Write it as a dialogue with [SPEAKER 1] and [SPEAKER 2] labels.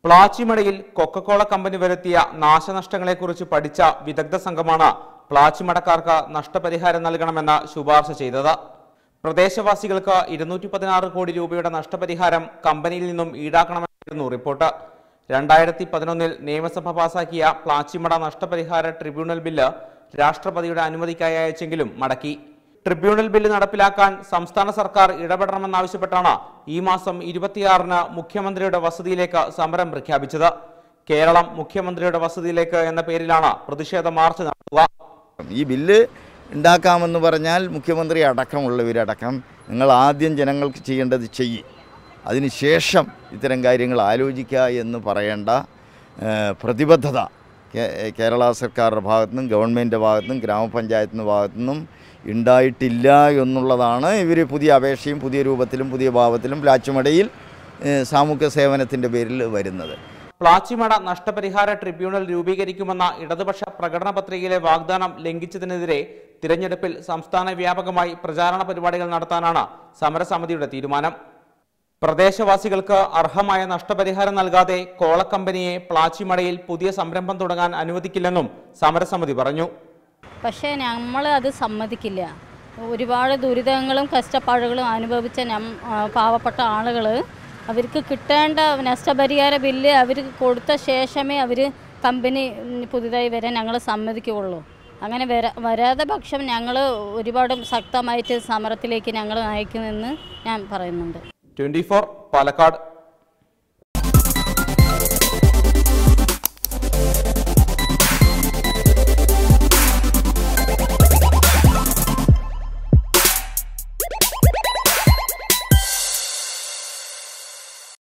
[SPEAKER 1] പ്ലാച്ചിമടയിൽ Coca Cola company വരുത്തിയ നാശനഷ്ടങ്ങളെക്കുറിച്ച് പഠിച്ച വിദഗ്ധ സംഘമാണ് പ്ലാച്ചിമടക്കാർക്ക് നഷ്ടപരിഹാരം നൽകണമെന്ന് ശുപാർശ ചെയ്തത് പ്രദേശവാസികൾക്ക് ഇരുന്നൂറ്റി പതിനാറ് കോടി രൂപയുടെ നഷ്ടപരിഹാരം കമ്പനിയിൽ നിന്നും ഈടാക്കണമെന്നായിരുന്നു റിപ്പോർട്ട് രണ്ടായിരത്തി പതിനൊന്നിൽ നിയമസഭ പാസാക്കിയ പ്ലാച്ചിമട നഷ്ടപരിഹാര ട്രിബ്യൂണൽ ബില്ല് രാഷ്ട്രപതിയുടെ അനുമതിക്കായി അയച്ചെങ്കിലും മടക്കി ട്രിബ്യൂണൽ ബില്ല് നടപ്പിലാക്കാൻ സംസ്ഥാന സർക്കാർ ഇടപെടണമെന്നാവശ്യപ്പെട്ടാണ് ഈ മാസം ഇരുപത്തിയാറിന് മുഖ്യമന്ത്രിയുടെ വസതിയിലേക്ക് സമരം പ്രഖ്യാപിച്ചത് കേരളം മുഖ്യമന്ത്രിയുടെ വസതിയിലേക്ക് എന്ന പേരിലാണ് പ്രതിഷേധ മാർച്ച് നടത്തുക
[SPEAKER 2] ഈ ബില്ല് ഉണ്ടാക്കാമെന്ന് പറഞ്ഞാൽ മുഖ്യമന്ത്രി അടക്കമുള്ളവരടക്കം നിങ്ങൾ ആദ്യം ജനങ്ങൾക്ക് ചെയ്യേണ്ടത് ചെയ്യ് അതിനുശേഷം ഇത്തരം കാര്യങ്ങൾ ആലോചിക്കുക എന്ന് പറയേണ്ട ഏഹ്, പ്രതിബദ്ധത കേ- കേരള സർക്കാരുടെ ഭാഗത്തുനിന്നും ഗവൺമെൻറ്റിൻ്റെ ഭാഗത്തുനിന്നും ഗ്രാമപഞ്ചായത്തിൻ്റെ ഭാഗത്തുനിന്നും ഉണ്ടായിട്ടില്ല എന്നുള്ളതാണ് ഇവർ പുതിയ അപേക്ഷയും പുതിയ രൂപത്തിലും പുതിയ ഭാവത്തിലും പ്ലാച്ചുമടയിൽ ഏഹ്, സാമൂഹ്യ സേവനത്തിൻ്റെ പേരിൽ വരുന്നത്
[SPEAKER 1] പ്ലാച്ചിമട നഷ്ടപരിഹാര ട്രിബ്യൂണൽ രൂപീകരിക്കുമെന്ന ഇടതുപക്ഷ പ്രകടന പത്രികയിലെ വാഗ്ദാനം ലംഘിച്ചതിനെതിരെ തിരഞ്ഞെടുപ്പിൽ സംസ്ഥാന വ്യാപകമായി പ്രചാരണ പരിപാടികൾ നടത്താനാണ് സമരസമിതിയുടെ തീരുമാനം പ്രദേശവാസികൾക്ക് അർഹമായ നഷ്ടപരിഹാരം നൽകാതെ കോളക്കമ്പനിയെ പ്ലാച്ചിമടയിൽ പുതിയ സംരംഭം തുടങ്ങാൻ അനുവദിക്കില്ലെന്നും സമരസമിതി പറഞ്ഞു
[SPEAKER 3] പക്ഷേ നമ്മൾ അത് സമ്മതിക്കില്ല ഒരുപാട് ദുരിതങ്ങളും കഷ്ടപ്പാടുകളും അനുഭവിച്ച നം ആ, പാവപ്പെട്ട ആളുകൾ അവർക്ക് കിട്ടേണ്ട നഷ്ടപരിഹാര ബില്ല് അവർക്ക് കൊടുത്ത ശേഷമേ അവർ കമ്പനി ഉം, പുതുതായി വരാൻ ഞങ്ങൾ സമ്മതിക്കുകയുള്ളൂ അങ്ങനെ വരാ വരാതെ പക്ഷം ഞങ്ങൾ ഒരുപാട് ശക്തമായിട്ട് സമരത്തിലേക്ക് ഞങ്ങൾ നയിക്കുമെന്ന് ഞാൻ പറയുന്നുണ്ട്
[SPEAKER 1] ട്വന്റി പാലക്കാട്